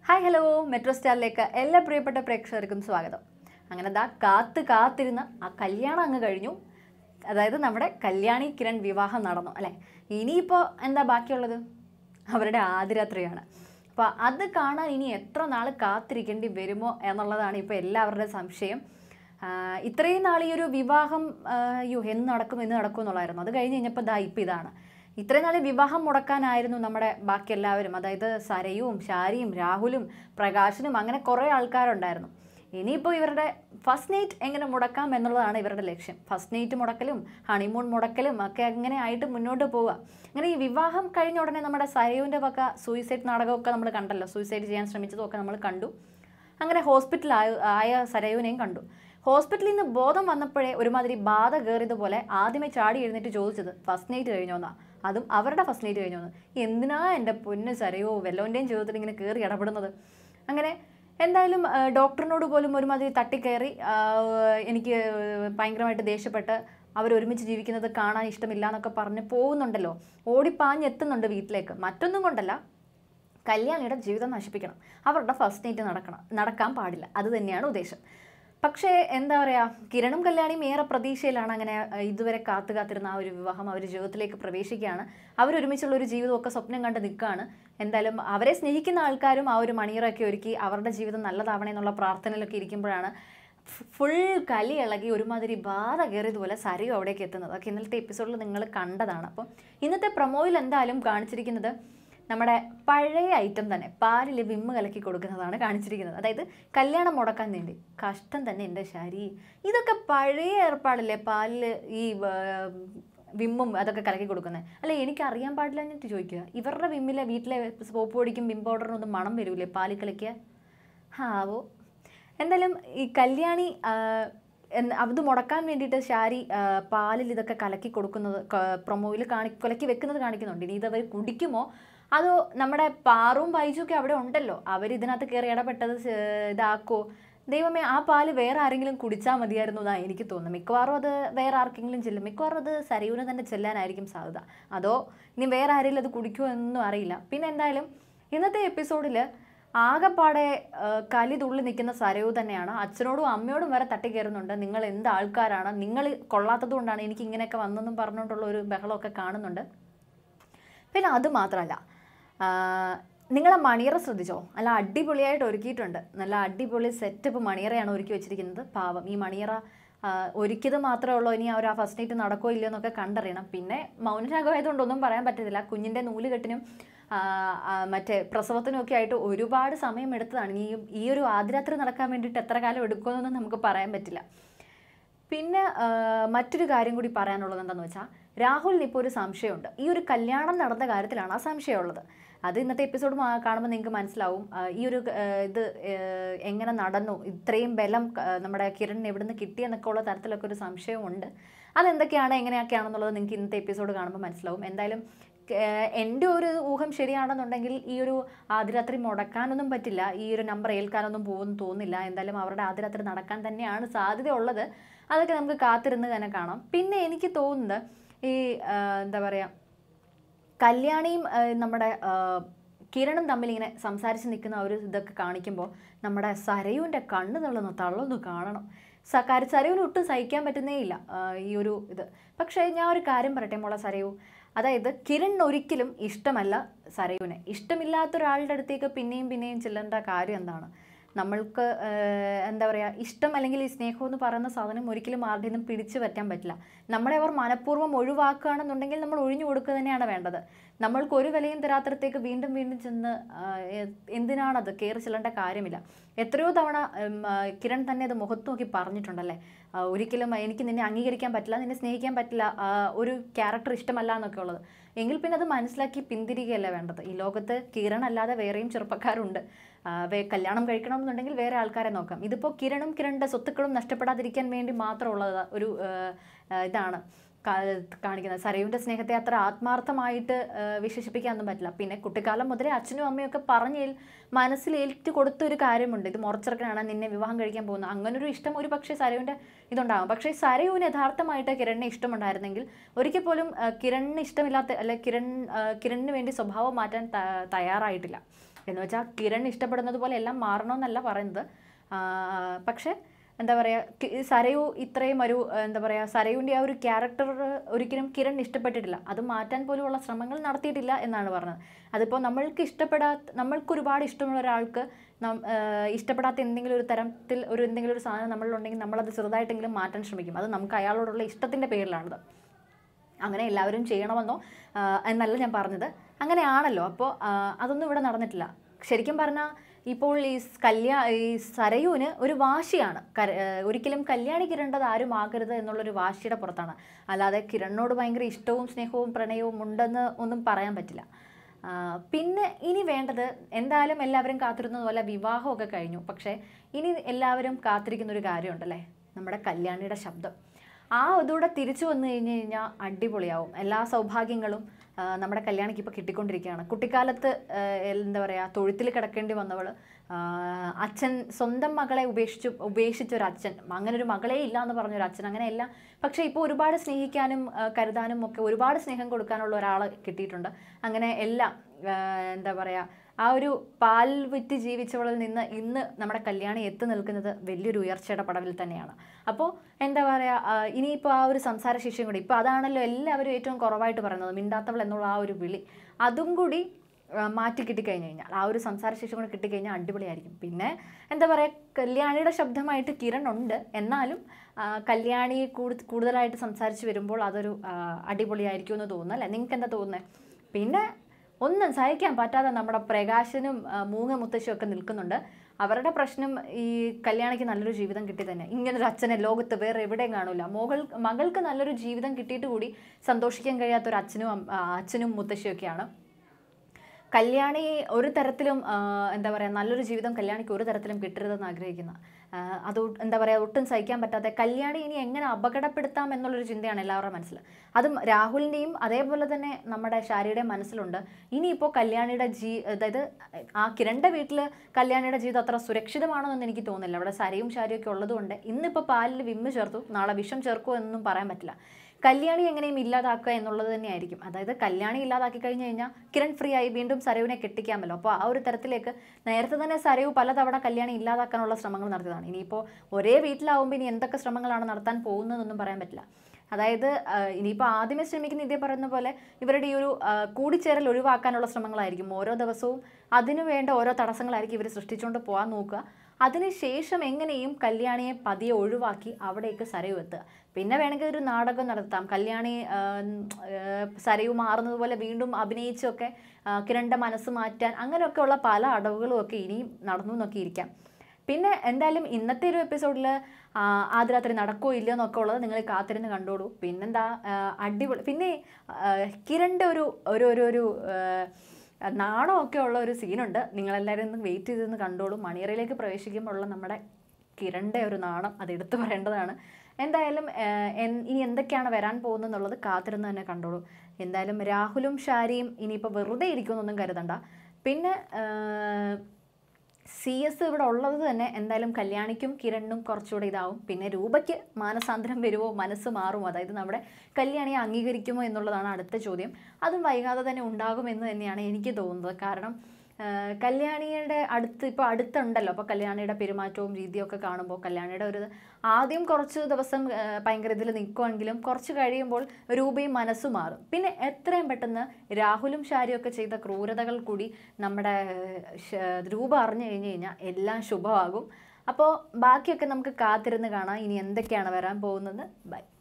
hi hello metro സ്റ്റാറിലേക്ക് എല്ലാ പ്രിയപ്പെട്ട പ്രേക്ഷകർക്കും സ്വാഗതം അങ്ങനെ ദാ കാത്ത് കാത്തിരുന്ന ആ കല്യാണം അങ്ങ് കഴിഞ്ഞു അതായത് നമ്മുടെ കല്യാണി കിരൺ വിവാഹം നടന്നു അല്ലേ ഇനിയിപ്പോൾ എന്താ ബാക്കിയുള്ളത് അവരുടെ ആദ്യരാത്രിയാണ് അപ്പോൾ അത് കാണാൻ ഇനി എത്ര നാൾ കാത്തിരിക്കേണ്ടി വരുമോ എന്നുള്ളതാണ് ഇപ്പോൾ എല്ലാവരുടെ സംശയം ആ, ഇത്രയും നാൾ ഈ ഒരു വിവാഹം ആ, അയ്യോ എന്ന് നടക്കും എന്ന് നടക്കും എന്നുള്ളതായിരുന്നു അത് കഴിഞ്ഞ് കഴിഞ്ഞപ്പോൾ ദാ ഇപ്പം ഇതാണ് ഇത്രയും നാൾ വിവാഹം മുടക്കാനായിരുന്നു നമ്മുടെ ബാക്കി എല്ലാവരും അതായത് സരയും ഷാരിയും രാഹുലും പ്രകാശനും അങ്ങനെ കുറേ ആൾക്കാരുണ്ടായിരുന്നു ഇനിയിപ്പോൾ ഇവരുടെ ഫസ്റ്റ് നൈറ്റ് എങ്ങനെ മുടക്കാം എന്നുള്ളതാണ് ഇവരുടെ ലക്ഷ്യം ഫസ്റ്റ് നൈറ്റ് മുടക്കലും ഹണിമൂൺ മുടക്കലും ഒക്കെ അങ്ങനെ ആയിട്ട് മുന്നോട്ട് പോവുക അങ്ങനെ ഈ വിവാഹം കഴിഞ്ഞ ഉടനെ നമ്മുടെ സരയുവിൻ്റെ വക സൂയിസൈഡ് നാടകമൊക്കെ നമ്മൾ കണ്ടല്ലോ സൂയിസൈഡ് ചെയ്യാൻ ശ്രമിച്ചതൊക്കെ നമ്മൾ കണ്ടു അങ്ങനെ ഹോസ്പിറ്റൽ ആയ ആയ സരയുവിനെയും കണ്ടു ഹോസ്പിറ്റലിൽ നിന്ന് ബോധം വന്നപ്പോഴേ ഒരുമാതിരി ബാധ കയറിയതുപോലെ ആദ്യമേ ചാടി എഴുന്നേറ്റ് ചോദിച്ചത് ഫസ്റ്റ് നൈറ്റ് കഴിഞ്ഞോന്നാ അതും അവരുടെ ഫസ്റ്റ് നൈറ്റ് കഴിഞ്ഞോന്ന് എന്തിനാ എൻ്റെ പൊന്ന് സരയോ വല്ലവൻ്റെയും ജീവിതത്തിൽ ഇങ്ങനെ കയറി ഇടപെടുന്നത് അങ്ങനെ എന്തായാലും ആ, ഡോക്ടറിനോട് പോലും ഒരുമാതിരി തട്ടിക്കയറി ആ, എനിക്ക് ഭയങ്കരമായിട്ട് ദേഷ്യപ്പെട്ട് അവർ ഒരുമിച്ച് ജീവിക്കുന്നത് കാണാൻ ഇഷ്ടമില്ല എന്നൊക്കെ പറഞ്ഞ് പോകുന്നുണ്ടല്ലോ ഓടിപ്പാഞ്ഞെത്തുന്നുണ്ട് വീട്ടിലേക്ക് മറ്റൊന്നും കൊണ്ടല്ല കല്യാണിയുടെ ജീവിതം നശിപ്പിക്കണം അവരുടെ ഫസ്റ്റ് നൈറ്റ് നടക്കണം നടക്കാൻ പാടില്ല അത് തന്നെയാണ് ഉദ്ദേശം പക്ഷേ എന്താ പറയുക കിരണും കല്യാണിയും ഏറെ പ്രതീക്ഷയിലാണ് അങ്ങനെ അഹ്, ഇതുവരെ കാത്തു കാത്തിരുന്ന ആ ഒരു വിവാഹം അവർ ജീവിതത്തിലേക്ക് പ്രവേശിക്കുകയാണ് അവരൊരുമിച്ചുള്ള ഒരു ജീവിതമൊക്കെ സ്വപ്നം കണ്ട് നിൽക്കുകയാണ് എന്തായാലും അവരെ സ്നേഹിക്കുന്ന ആൾക്കാരും ആ ഒരു മണിയറൊക്കെ ഒരുക്കി അവരുടെ ജീവിതം നല്ലതാവണേ എന്നുള്ള പ്രാർത്ഥനയിലൊക്കെ ഇരിക്കുമ്പോഴാണ് ഫുൾ കലി ഇളകി ഒരുമാതിരി ബാധ കയറിയതുപോലെ സരയും അവിടേക്ക് എത്തുന്നത് അതൊക്കെ ഇന്നലത്തെ എപ്പിസോഡിൽ നിങ്ങൾ കണ്ടതാണ് അപ്പം ഇന്നത്തെ പ്രൊമോയിൽ എന്തായാലും കാണിച്ചിരിക്കുന്നത് നമ്മുടെ പഴയ ഐറ്റം തന്നെ പാലിൽ വിമ്മ് കലക്കി കൊടുക്കുന്നതാണ് കാണിച്ചിരിക്കുന്നത് അതായത് കല്യാണം മുടക്കാൻ വേണ്ടി കഷ്ടം തന്നെ എൻ്റെ ശരി ഇതൊക്കെ പഴയ ഏർപ്പാടല്ലേ പാലിൽ ഈ ആ, വിമ്മും അതൊക്കെ കലക്കി കൊടുക്കുന്നത് അല്ല എനിക്ക് അറിയാൻ പാടില്ല എന്നിട്ട് ചോദിക്കുക ഇവരുടെ വിമ്മിലെ വീട്ടിലെ സോപ്പ് പൊടിക്കും വിം പൗഡറിനും ഒന്നും മണം വരൂലേ പാലിൽ കളിക്കുക ഹാവോ എന്തായാലും ഈ കല്യാണി ആ, എന്ന് അത് മുടക്കാൻ വേണ്ടിയിട്ട് ഷാരി ആ, പാലിൽ ഇതൊക്കെ കലക്കി കൊടുക്കുന്നത് പ്രൊമോയിൽ കാണി കലക്കി വെക്കുന്നത് കാണിക്കുന്നുണ്ട് ഇനി ഇതവർ കുടിക്കുമോ അതോ നമ്മുടെ പാറും ബൈജും അവിടെ ഉണ്ടല്ലോ അവർ ഇതിനകത്ത് കയറി ഇടപെട്ടത് സ- ഇതാക്കോ ദൈവമേ ആ പാല് വേറെ ആരെങ്കിലും കുടിച്ചാൽ മതിയായിരുന്നു എന്നാണ് എനിക്ക് തോന്നുന്നത് മിക്കവാറും അത് വേറെ ആർക്കെങ്കിലും ചെല്ലും മിക്കവാറും അത് സരയൂന് തന്നെ ചെല്ലാനായിരിക്കും സാധ്യത അതോ ഇനി വേറെ ആരെങ്കിലും അത് കുടിക്കുമോ എന്നൊന്നും അറിയില്ല പിന്നെ എന്തായാലും ഇന്നത്തെ എപ്പിസോഡിൽ ആകെപ്പാടെ ആ, കലി തുള്ളി നിൽക്കുന്ന സരയു തന്നെയാണ് അച്ഛനോടും അമ്മയോടും വരെ തട്ടിക്കയറുന്നുണ്ട് നിങ്ങൾ എന്ത് ആൾക്കാരാണ് നിങ്ങൾ കൊള്ളാത്തത് കൊണ്ടാണ് എനിക്ക് ഇങ്ങനെയൊക്കെ വന്നെന്നും പറഞ്ഞുകൊണ്ടുള്ള ഒരു ബഹളമൊക്കെ കാണുന്നുണ്ട് പിന്നെ അത് മാത്രമല്ല നിങ്ങളെ മണിയറ ശ്രദ്ധിച്ചോ നല്ല അടിപൊളിയായിട്ട് ഒരുക്കിയിട്ടുണ്ട് നല്ല അടിപൊളി സെറ്റപ്പ് മണിയറയാണ് ഒരുക്കി വെച്ചിരിക്കുന്നത് പാവം ഈ മണിയറ ആ, ഒരുക്കിയത് മാത്രമേ ഉള്ളൂ ഇനി അവർ ആ ഫസ്റ്റ് നൈറ്റ് നടക്കോ ഇല്ലയോ എന്നൊക്കെ കണ്ടറിയണം പിന്നെ മൗനരാഗമായതുകൊണ്ടൊന്നും പറയാൻ പറ്റത്തില്ല കുഞ്ഞിൻ്റെ നൂലുകെട്ടിനും ആ, ആ, മറ്റേ പ്രസവത്തിനും ഒക്കെ ആയിട്ട് ഒരുപാട് സമയം എടുത്തതാണ് ഈ ഈ ഒരു ആദ്യരാത്രി നടക്കാൻ വേണ്ടിയിട്ട് എത്ര കാലം എടുക്കുമെന്നൊന്നും നമുക്ക് പറയാൻ പറ്റില്ല പിന്നെ ആ, മറ്റൊരു കാര്യം കൂടി പറയാനുള്ളത് എന്താണെന്ന് വെച്ചാൽ രാഹുലിന് ഇപ്പോൾ ഒരു സംശയമുണ്ട് ഈ ഒരു കല്യാണം നടന്ന കാര്യത്തിലാണ് ആ സംശയമുള്ളത് അത് ഇന്നത്തെ എപ്പിസോഡ് കാണുമ്പോൾ നിങ്ങൾക്ക് മനസ്സിലാവും ആ, ഈ ഒരു ആ, ഇത് ആ, എങ്ങനെ നടന്നു ഇത്രയും ബലം ആ, നമ്മുടെ കിരണിന് എവിടുന്ന് കിട്ടിയെന്നൊക്കെ ഉള്ള തരത്തിലൊക്കെ ഒരു സംശയമുണ്ട് അതെന്തൊക്കെയാണ് എങ്ങനെയൊക്കെയാണെന്നുള്ളത് നിങ്ങൾക്ക് ഇന്നത്തെ എപ്പിസോഡ് കാണുമ്പോൾ മനസ്സിലാവും എന്തായാലും ഏഹ് എൻ്റെ ഒരു ഊഹം ശരിയാണെന്നുണ്ടെങ്കിൽ ഈ ഒരു ആദ്യരാത്രി മുടക്കാനൊന്നും പറ്റില്ല ഈ ഒരു നമ്പർ ഏൽക്കാനൊന്നും പോകുമെന്ന് തോന്നുന്നില്ല എന്തായാലും അവരുടെ ആദ്യരാത്രി നടക്കാൻ തന്നെയാണ് സാധ്യത ഉള്ളത് അതൊക്കെ നമുക്ക് കാത്തിരുന്ന് തന്നെ കാണാം പിന്നെ എനിക്ക് തോന്നുന്നത് ഈ ആ, എന്താ പറയുക കല്യാണിയും ആ, നമ്മുടെ ആ, കിരണും തമ്മിൽ ഇങ്ങനെ സംസാരിച്ച് നിൽക്കുന്ന ആ ഒരു ഇതൊക്കെ കാണിക്കുമ്പോൾ നമ്മുടെ സരയുവിൻ്റെ കണ്ണ് തള്ളുന്നു തള്ളുന്നു കാണണം സ കാര്യം സരയുവിന് ഒട്ടും സഹിക്കാൻ പറ്റുന്നേ ഇല്ല ആ, ഈ ഒരു ഇത് പക്ഷേ ഞാൻ ഒരു കാര്യം പറയട്ടെ മോളെ സരയു അതായത് കിരണിന് ഒരിക്കലും ഇഷ്ടമല്ല സരയുവിനെ ഇഷ്ടമില്ലാത്ത ഒരാളുടെ അടുത്തേക്ക് പിന്നെയും പിന്നെയും ചെല്ലേണ്ട കാര്യം എന്താണ് നമ്മൾക്ക് ഏഹ്, എന്താ പറയുക ഇഷ്ടം അല്ലെങ്കിൽ ഈ സ്നേഹം എന്ന് പറയുന്ന സാധനം ഒരിക്കലും ആരുടെ നിന്നും പിടിച്ചു പറ്റാൻ പറ്റില്ല നമ്മളെ അവർ മനഃപൂർവ്വം ഒഴിവാക്കുകയാണെന്നുണ്ടെങ്കിൽ നമ്മൾ ഒഴിഞ്ഞു കൊടുക്കുക തന്നെയാണ് വേണ്ടത് നമ്മൾക്ക് ഒരു വിലയും തരാത്തടത്തേക്ക് വീണ്ടും വീണ്ടും ചെന്ന് ആഹ്, എ- എന്തിനാണത് കയറി ചെല്ലേണ്ട കാര്യമില്ല എത്രയോ തവണ ഉം, ആ, കിരൺ തന്നെ അത് മുഖത്ത് നോക്കി പറഞ്ഞിട്ടുണ്ടല്ലേ ആ, ഒരിക്കലും എനിക്ക് നിന്നെ അംഗീകരിക്കാൻ പറ്റില്ല നിന്നെ സ്നേഹിക്കാൻ പറ്റില്ല ആ, ഒരു ക്യാരക്ടർ ഇഷ്ടമല്ല എന്നൊക്കെ ഉള്ളത് എങ്കിൽ പിന്നെ അത് മനസ്സിലാക്കി പിന്തിരികയല്ല വേണ്ടത് ഈ ലോകത്ത് കിരൺ അല്ലാതെ വേറെയും ചെറുപ്പക്കാരുണ്ട് ആ, വേ- കല്യാണം കഴിക്കണമെന്നുണ്ടെങ്കിൽ വേറെ ആൾക്കാരെ നോക്കാം ഇതിപ്പോൾ കിരണും കിരണിൻ്റെ സ്വത്തുക്കളും നഷ്ടപ്പെടാതിരിക്കാൻ വേണ്ടി മാത്രമുള്ളത് ഒരു ആ, ആ, ഇതാണ് കാ- കാണിക്കുന്നത് സരയുവിൻ്റെ സ്നേഹത്തെ അത്ര ആത്മാർത്ഥമായിട്ട് ആ, വിശേഷിപ്പിക്കാനൊന്നും പറ്റില്ല പിന്നെ കുട്ടിക്കാലം മുതലേ അച്ഛനും അമ്മയും ഒക്കെ പറഞ്ഞ് മനസ്സിൽ ഏറ്റു കൊടുത്ത ഒരു കാര്യമുണ്ട് ഇത് മുറച്ചെറുക്കനാണ് നിന്നെ വിവാഹം കഴിക്കാൻ പോകുന്നത് അങ്ങനൊരു ഇഷ്ടം ഒരു പക്ഷേ സരയുവിൻ്റെ ഇതുണ്ടാകും പക്ഷേ സരയുവിന് യഥാർത്ഥമായിട്ട് കിരണിനെ ഇഷ്ടമുണ്ടായിരുന്നെങ്കിൽ ഒരിക്കൽ പോലും ആ, കിരണിന് ഇഷ്ടമില്ലാത്ത അല്ലെ കിരൺ ആ, കിരണിന് വേണ്ടി സ്വഭാവം മാറ്റാൻ ത- തയ്യാറായിട്ടില്ല എന്ന് വെച്ചാൽ കിരൺ ഇഷ്ടപ്പെടുന്നത് പോലെ എല്ലാം മാറണമെന്നല്ല പറയുന്നത് ആ, പക്ഷേ എന്താ പറയുക സരയു ഇത്രയും ഒരു എന്താ പറയുക സരയുവിൻ്റെ ആ ഒരു ക്യാരക്ടർ ഒരിക്കലും കിരൺ ഇഷ്ടപ്പെട്ടിട്ടില്ല അത് മാറ്റാൻ പോലുമുള്ള ശ്രമങ്ങൾ നടത്തിയിട്ടില്ല എന്നാണ് പറഞ്ഞത് അതിപ്പോൾ നമ്മൾക്ക് ഇഷ്ടപ്പെടാത്ത നമ്മൾക്ക് ഒരുപാട് ഇഷ്ടമുള്ള ഒരാൾക്ക് നം- ആ, ഇഷ്ടപ്പെടാത്ത എന്തെങ്കിലും ഒരു തരത്തിൽ ഒരു എന്തെങ്കിലും ഒരു സാധനം നമ്മളിലുണ്ടെങ്കിൽ നമ്മളത് ചെറുതായിട്ടെങ്കിലും മാറ്റാൻ ശ്രമിക്കും അത് നമുക്ക് അയാളോടുള്ള ഇഷ്ടത്തിൻ്റെ പേരിലാണത് അങ്ങനെ എല്ലാവരും ചെയ്യണമെന്നോ ആ, എന്നല്ല ഞാൻ പറഞ്ഞത് അങ്ങനെയാണല്ലോ അപ്പോൾ അതൊന്നും ഇവിടെ നടന്നിട്ടില്ല ശരിക്കും പറഞ്ഞാൽ ഇപ്പോൾ ഈ സ് കല്യാ ഈ സരയുവിന് ഒരു വാശിയാണ് കര- ആ, ഒരിക്കലും കല്യാണി കിരണ്ടത് ആരും ആകരുത് എന്നുള്ളൊരു വാശിയുടെ പുറത്താണ് അല്ലാതെ കിരണിനോട് ഭയങ്കര ഇഷ്ടവും സ്നേഹവും പ്രണയവും ഉണ്ടെന്ന് ഒന്നും പറയാൻ പറ്റില്ല ആ, പിന്നെ ഇനി വേണ്ടത് എന്തായാലും എല്ലാവരും കാത്തിരുന്നത് പോലെ വിവാഹമൊക്കെ കഴിഞ്ഞു പക്ഷേ ഇനി എല്ലാവരും കാത്തിരിക്കുന്ന ഒരു കാര്യമുണ്ടല്ലേ നമ്മുടെ കല്യാണിയുടെ ശബ്ദം ആ ഇതൂടെ തിരിച്ചു വന്നു കഴിഞ്ഞ് കഴിഞ്ഞാൽ അടിപൊളിയാവും എല്ലാ സൗഭാഗ്യങ്ങളും ആ, നമ്മുടെ കല്യാണിക്ക് ഇപ്പോൾ കിട്ടിക്കൊണ്ടിരിക്കുകയാണ് കുട്ടിക്കാലത്ത് ആ, എന്താ പറയുക തൊഴുത്തിൽ കിടക്കേണ്ടി വന്നവൾ അച്ഛൻ സ്വന്തം മകളെ ഉപേക്ഷിച്ചു ഉപേക്ഷിച്ച ഒരു അച്ഛൻ അങ്ങനെ ഒരു മകളെ ഇല്ല എന്ന് പറഞ്ഞൊരു അച്ഛൻ അങ്ങനെയല്ല പക്ഷേ ഇപ്പോൾ ഒരുപാട് സ്നേഹിക്കാനും ആ, കരുതാനും ഒക്കെ ഒരുപാട് സ്നേഹം കൊടുക്കാനുള്ള ഒരാൾ കിട്ടിയിട്ടുണ്ട് അങ്ങനെ എല്ലാം ആ, എന്താ പറയുക ആ ഒരു പാൽ വിറ്റ് ജീവിച്ചവളിൽ നിന്ന് ഇന്ന് നമ്മുടെ കല്യാണി എത്തി നിൽക്കുന്നത് വലിയൊരു ഉയർച്ചയുടെ പടവിൽ തന്നെയാണ് അപ്പോൾ എന്താ പറയുക ഇനിയിപ്പോൾ ആ ഒരു സംസാര ശിഷ്യം കൂടി ഇപ്പോൾ അതാണല്ലോ എല്ലാവരും ഏറ്റവും കുറവായിട്ട് പറയുന്നത് മിണ്ടാത്തവൾ എന്നുള്ള ആ ഒരു വിളി അതും കൂടി ആ, മാറ്റി കിട്ടിക്കഴിഞ്ഞ് കഴിഞ്ഞാൽ ആ ഒരു സംസാര ശേഷം കൂടെ കിട്ടിക്കഴിഞ്ഞാൽ അടിപൊളിയായിരിക്കും പിന്നെ എന്താ പറയുക കല്യാണിയുടെ ശബ്ദമായിട്ട് കിരൺ ഉണ്ട് എന്നാലും ആ, കല്യാണി കൂടു- കൂടുതലായിട്ട് സംസാരിച്ച് വരുമ്പോൾ അതൊരു ആ, അടിപൊളിയായിരിക്കും എന്ന് തോന്നുന്നു അല്ലേ നിങ്ങൾക്ക് എന്താ തോന്നുന്നത് പിന്നെ ഒന്നും സഹിക്കാൻ പറ്റാതെ നമ്മുടെ പ്രകാശനും ആ, മൂങ്ങ മുത്തശ്ശിയും ഒക്കെ നിൽക്കുന്നുണ്ട് അവരുടെ പ്രശ്നം ഈ കല്യാണിക്ക് നല്ലൊരു ജീവിതം കിട്ടി തന്നെ ഇങ്ങനൊരു അച്ഛനെ ലോകത്ത് വേറെ എവിടെയും കാണൂല മകൾ മകൾക്ക് നല്ലൊരു ജീവിതം കിട്ടിയിട്ട് കൂടി സന്തോഷിക്കാൻ കഴിയാത്ത ഒരു അച്ഛനും അം- ആ, അച്ഛനും മുത്തശ്ശിയും ഒക്കെയാണ് കല്യാണി ഒരു തരത്തിലും ആ, എന്താ പറയുക നല്ലൊരു ജീവിതം കല്യാണിക്ക് ഒരു തരത്തിലും കിട്ടരുതെന്ന് ആഗ്രഹിക്കുന്ന ആ, അത് ഒ- എന്താ പറയുക ഒട്ടും സഹിക്കാൻ പറ്റാതെ കല്യാണി ഇനി എങ്ങനെ അപകടപ്പെടുത്താം എന്നുള്ളൊരു ചിന്തയാണ് എല്ലാവരുടെയും മനസ്സിൽ അതും രാഹുലിൻ്റെയും അതേപോലെ തന്നെ നമ്മുടെ ശാരിയുടെയും മനസ്സിലുണ്ട് ഇനിയിപ്പോൾ കല്യാണിയുടെ ജീ അതായത് ആ കിരണിൻ്റെ വീട്ടിൽ കല്യാണിയുടെ ജീവിതം അത്ര സുരക്ഷിതമാണെന്നൊന്നും എനിക്ക് തോന്നുന്നില്ല അവിടെ സരയും ശാരിയും ഒക്കെ ഉള്ളതുകൊണ്ട് ഇന്നിപ്പോൾ പാലിൽ വിമ്മ് ചേർത്തു നാളെ വിഷം ചേർക്കുമോ എന്നൊന്നും പറയാൻ പറ്റില്ല കല്യാണി എങ്ങനെയും ഇല്ലാതാക്കുക എന്നുള്ളത് തന്നെയായിരിക്കും അതായത് കല്യാണി ഇല്ലാതാക്കി കഴിഞ്ഞ് കഴിഞ്ഞാൽ കിരൺ ഫ്രീ ആയി വീണ്ടും സരയുവിനെ കെട്ടിക്കാമല്ലോ അപ്പോൾ ആ ഒരു തരത്തിലേക്ക് നേരത്തെ തന്നെ സരയു പലതവണ കല്യാണി ഇല്ലാതാക്കാനുള്ള ശ്രമങ്ങൾ നടത്തിയതാണ് ഇനിയിപ്പോൾ ഒരേ വീട്ടിലാവുമ്പോൾ ഇനി എന്തൊക്കെ ശ്രമങ്ങളാണ് നടത്താൻ പോകുന്നതെന്നൊന്നും പറയാൻ പറ്റില്ല അതായത് ആ, ഇനിയിപ്പോൾ ആദ്യമേ ശ്രമിക്കുന്ന ഇതേ പറയുന്ന പോലെ ഇവരുടെ ഈ ഒരു ആ, കൂടിച്ചേരൽ ഒഴിവാക്കാനുള്ള ശ്രമങ്ങളായിരിക്കും ഓരോ ദിവസവും അതിനു വേണ്ട ഓരോ തടസ്സങ്ങളായിരിക്കും ഇവർ സൃഷ്ടിച്ചുകൊണ്ട് പോകാൻ നോക്കുക അതിനുശേഷം എങ്ങനെയും കല്യാണിയെ പതിയെ ഒഴിവാക്കി അവിടേക്ക് സരയു എത്തുക പിന്നെ വേണമെങ്കിൽ ഒരു നാടകം നടത്താം കല്യാണി ആ, ആ, സരയു മാറുന്നത് പോലെ വീണ്ടും അഭിനയിച്ചൊക്കെ ആ, കിരണിൻ്റെ മനസ്സ് മാറ്റാൻ അങ്ങനെയൊക്കെയുള്ള പല അടവുകളും ഒക്കെ ഇനിയും നടന്നു എന്നൊക്കെ ഇരിക്കാം പിന്നെ എന്തായാലും ഇന്നത്തെ ഒരു എപ്പിസോഡിൽ ആദ്യ രാത്രി നടക്കുമോ ഇല്ലയോ എന്നൊക്കെ ഉള്ളത് നിങ്ങൾ കാത്തിരുന്ന് കണ്ടോളൂ പിന്നെന്താ ആ, അടിപൊളി പിന്നെ ആ, കിരണിൻ്റെ ഒരു ഒരു ഒരു ഒരു ആ, നാണമൊക്കെ ഉള്ള ഒരു സീനുണ്ട് നിങ്ങളെല്ലാവരും ഒന്ന് വെയിറ്റ് ചെയ്തൊന്ന് കണ്ടോളൂ മണിയറയിലേക്ക് പ്രവേശിക്കുമ്പോൾ ഉള്ള നമ്മുടെ കിരണിൻ്റെ ഒരു നാണം അത് എടുത്തു പറയേണ്ടതാണ് എന്തായാലും ആ, എൻ- ഇനി എന്തൊക്കെയാണ് വരാൻ പോകുന്നത് എന്നുള്ളത് കാത്തിരുന്ന് തന്നെ കണ്ടോളൂ എന്തായാലും രാഹുലും ഷാരിയും ഇനിയിപ്പോൾ വെറുതെ ഇരിക്കുമെന്നൊന്നും കരുതണ്ട പിന്നെ ആ, സി എസ് ഇവിടെ ഉള്ളത് തന്നെ എന്തായാലും കല്യാണിക്കും കിരണിനും കുറച്ചുകൂടെ ഇതാവും പിന്നെ രൂപയ്ക്ക് മാനസാന്തരം വരുമോ മനസ്സ് മാറുമോ അതായത് നമ്മുടെ കല്യാണിയെ അംഗീകരിക്കുമോ എന്നുള്ളതാണ് അടുത്ത ചോദ്യം അതും വൈകാതെ തന്നെ ഉണ്ടാകുമെന്ന് തന്നെയാണ് എനിക്ക് തോന്നുന്നത് കാരണം ആ, കല്യാണിയുടെ അടുത്ത് ഇപ്പോൾ അടുത്തുണ്ടല്ലോ അപ്പോൾ കല്യാണിയുടെ പെരുമാറ്റവും രീതിയും ഒക്കെ കാണുമ്പോൾ കല്യാണിയുടെ ഒരു ആദ്യം കുറച്ച് ദിവസം ആ, ഭയങ്കര ഇതിൽ നിൽക്കുമെങ്കിലും കുറച്ച് കഴിയുമ്പോൾ രൂപയും മനസ്സും മാറും പിന്നെ എത്രയും പെട്ടെന്ന് രാഹുലും ഷാരിയും ഒക്കെ ചെയ്ത ക്രൂരതകൾ കൂടി നമ്മുടെ ശ- രൂപ അറിഞ്ഞു കഴിഞ്ഞ് കഴിഞ്ഞാൽ എല്ലാം ശുഭമാകും അപ്പോൾ ബാക്കിയൊക്കെ നമുക്ക് കാത്തിരുന്ന് കാണാം ഇനി എന്തൊക്കെയാണ് വരാൻ പോകുന്നത് ബൈ